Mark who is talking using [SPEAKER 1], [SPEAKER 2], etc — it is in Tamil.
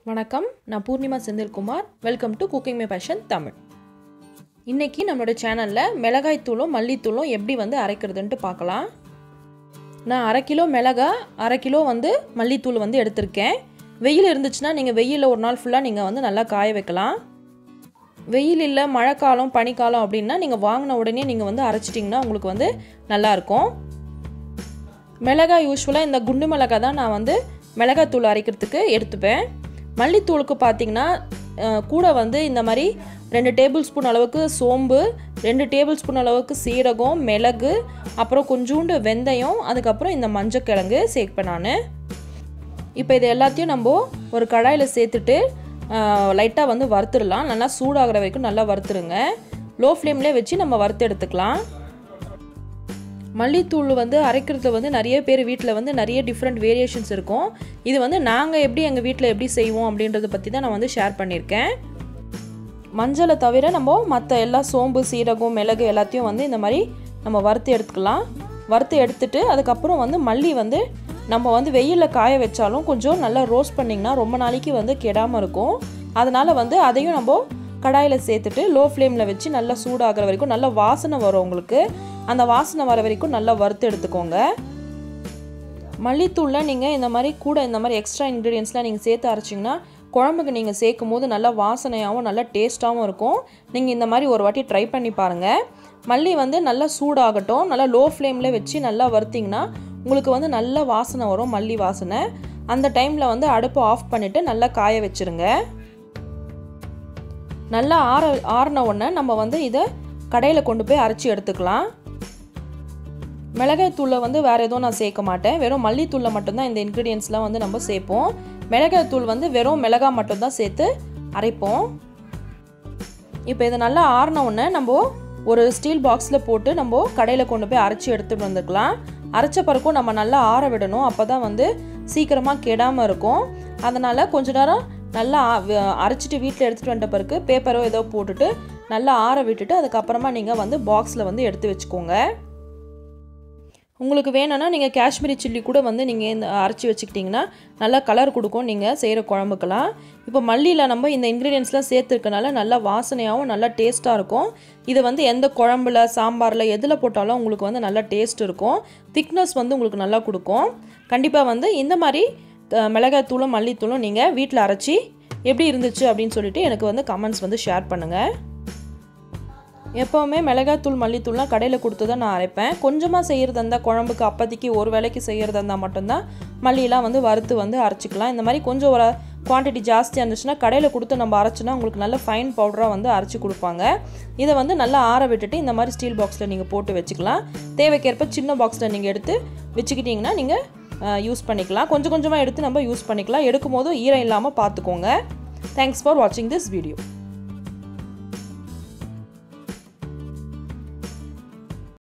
[SPEAKER 1] வணக்கம் நான் Poornima Senthilkumar welcome to cooking my passion Tamil இன்னைக்கு நம்மளோட சேனலில் மிளகாய் தூளும் மல்லித்தூளும் எப்படி வந்து அரைக்கிறதுன்ட்டு பார்க்கலாம் நான் அரை கிலோ மிளகாய் அரை கிலோ வந்து மல்லித்தூள் வந்து எடுத்திருக்கேன் வெயில் இருந்துச்சுன்னா நீங்கள் வெயிலில் ஒரு நாள் ஃபுல்லாக நீங்கள் வந்து நல்லா காய வைக்கலாம் வெயில் இல்லை மழைக்காலம் பனிக்காலம் அப்படின்னா நீங்கள் வாங்கின உடனே நீங்கள் வந்து அரைச்சிட்டிங்கன்னா உங்களுக்கு வந்து நல்லாயிருக்கும் மிளகாய் யூஸ்வலாக இந்த குண்டு மிளகாய் தான் நான் வந்து மிளகாய் தூள் அரைக்கிறதுக்கு எடுத்துப்பேன் மல்லித்தூளுக்கு பார்த்தீங்கன்னா அஹ், கூட வந்து இந்த மாதிரி ரெண்டு டேபிள் ஸ்பூன் அளவுக்கு சோம்பு ரெண்டு டேபிள் ஸ்பூன் அளவுக்கு சீரகம் மிளகு அப்புறம் கொஞ்சூண்டு வெந்தயம் அதுக்கப்புறம் இந்த மஞ்சக்கிழங்கு சேர்ப்பேன் நான் இப்போ இது எல்லாத்தையும் நம்ம ஒரு கடாயில் சேர்த்துட்டு லைட்டாக வந்து வறுத்துடலாம் நல்லா சூடாகிற வரைக்கும் நல்லா வறுத்துருங்க லோ ஃப்ளேம்லேயே வச்சு நம்ம வறுத்து எடுத்துக்கலாம் மல்லித்தூள் வந்து அரைக்கிறது வந்து நிறைய பேர் வீட்டில் வந்து நிறைய டிஃப்ரெண்ட் வேரியேஷன்ஸ் இருக்கும் இது வந்து நாங்கள் எப்படி எங்கள் வீட்டில் எப்படி செய்வோம் அப்படின்றத பற்றி தான் நான் வந்து ஷேர் பண்ணியிருக்கேன் மஞ்சளை தவிர நம்ம மற்ற எல்லா சோம்பு சீரகம் மிளகு எல்லாத்தையும் வந்து இந்த மாதிரி நம்ம வறுத்து எடுத்துக்கலாம் வறுத்து எடுத்துட்டு அதுக்கப்புறம் வந்து மல்லி வந்து நம்ம வந்து வெயிலில் காய வச்சாலும் கொஞ்சம் நல்லா ரோஸ்ட் பண்ணிங்கன்னா ரொம்ப நாளைக்கு வந்து கெடாமல் இருக்கும் அதனால் வந்து அதையும் நம்ம கடாயில் சேர்த்துட்டு லோ ஃப்ளேமில் வச்சு நல்லா சூடாகிற வரைக்கும் நல்லா வாசனை வரும் உங்களுக்கு அந்த வாசனை வர வரைக்கும் நல்லா வறுத்து எடுத்துக்கோங்க மல்லித்தூளில் நீங்கள் இந்த மாதிரி கூட இந்த மாதிரி எக்ஸ்ட்ரா இன்க்ரீடியன்ஸ்லாம் நீங்கள் சேர்த்து அரைச்சிங்கன்னா குழம்புக்கு நீங்கள் சேர்க்கும் போது நல்லா வாசனையாகவும் நல்லா டேஸ்ட்டாகவும் இருக்கும் நீங்கள் இந்த மாதிரி ஒரு வாட்டி ட்ரை பண்ணி பாருங்கள் மல்லி வந்து நல்லா சூடாகட்டும் நல்லா லோ ஃப்ளேமில் வச்சு நல்லா வறுத்திங்கன்னா உங்களுக்கு வந்து நல்ல வாசனை வரும் மல்லி வாசனை அந்த டைமில் வந்து அடுப்பை ஆஃப் பண்ணிவிட்டு நல்லா காய வச்சுருங்க நல்லா ஆற ஆறின உடனே நம்ம வந்து இதை கடையில் கொண்டு போய் அரைச்சி எடுத்துக்கலாம் மிளகாய் தூளை வந்து வேறு எதுவும் நான் சேர்க்க மாட்டேன் வெறும் மல்லித்தூளில் மட்டும்தான் இந்த இன்க்ரீடியன்ஸ்லாம் வந்து நம்ம சேர்ப்போம் மிளகாய் தூள் வந்து வெறும் மிளகாய் மட்டும்தான் சேர்த்து அரைப்போம் இப்போ இதை நல்லா ஆறின உடனே நம்ம ஒரு ஸ்டீல் பாக்ஸில் போட்டு நம்ம கடையில் கொண்டு போய் அரைச்சி எடுத்துகிட்டு வந்துக்கலாம் அரைச்ச பிறக்கும் நம்ம நல்லா ஆற விடணும் அப்போ தான் வந்து சீக்கிரமாக கெடாமல் இருக்கும் அதனால் கொஞ்ச நேரம் நல்லா ஆ- வ- அரைச்சிட்டு வீட்டில் எடுத்துகிட்டு வந்துட்ட பிறகு பேப்பரோ ஏதோ போட்டுட்டு நல்லா ஆற விட்டுட்டு அதுக்கப்புறமா நீங்கள் வந்து பாக்ஸில் வந்து எடுத்து வச்சுக்கோங்க உங்களுக்கு வேணும்னா நீங்கள் காஷ்மீரி சில்லி கூட வந்து நீங்கள் இந்த அரைச்சி வச்சுக்கிட்டிங்கன்னா நல்லா கலர் கொடுக்கும் நீங்கள் செய்கிற குழம்புக்கெல்லாம் இப்போ மல்லியில் நம்ம இந்த இன்க்ரீடியன்ஸ்லாம் சேர்த்துருக்கனால நல்லா வாசனையாகவும் நல்லா டேஸ்ட்டாக இருக்கும் இது வந்து எந்த குழம்புல சாம்பாரில் எதில் போட்டாலும் உங்களுக்கு வந்து நல்லா டேஸ்ட் இருக்கும் திக்னஸ் வந்து உங்களுக்கு நல்லா கொடுக்கும் கண்டிப்பாக வந்து இந்த மாதிரி அஹ், மிளகாய் தூளும் மல்லித்தூளும் நீங்கள் வீட்டில் அரைச்சி எப்படி இருந்துச்சு அப்படின்னு சொல்லிட்டு எனக்கு வந்து கமெண்ட்ஸ் வந்து ஷேர் பண்ணுங்கள் எப்போவுமே மிளகாய்த்தூள் மல்லித்தூள்லாம் கடையில் கொடுத்து தான் நான் அரைப்பேன் கொஞ்சமாக செய்கிறதா இருந்தால் குழம்புக்கு அப்போதைக்கு ஒரு வேளைக்கு செய்கிறதா இருந்தால் மட்டும்தான் மல்லியெல்லாம் வந்து வறுத்து வந்து அரைச்சிக்கலாம் இந்த மாதிரி கொஞ்சம் ஒரு குவான்டிட்டி ஜாஸ்தியாக இருந்துச்சுன்னா கடையில் கொடுத்து நம்ம அரைச்சோன்னா உங்களுக்கு நல்ல ஃபைன் பவுடராக வந்து அரைச்சி கொடுப்பாங்க இதை வந்து நல்லா ஆற விட்டுட்டு இந்த மாதிரி ஸ்டீல் பாக்ஸில் நீங்கள் போட்டு வச்சுக்கலாம் தேவைக்கேற்ப சின்ன பாக்ஸில் நீங்கள் எடுத்து வச்சுக்கிட்டிங்கன்னா நீங்கள் யூஸ் பண்ணிக்கலாம் கொஞ்சம் கொஞ்சமாக எடுத்து நம்ம யூஸ் பண்ணிக்கலாம் எடுக்கும் போது ஈரம் இல்லாமல் பார்த்துக்கோங்க தேங்க்ஸ் ஃபார் வாட்சிங் திஸ் வீடியோ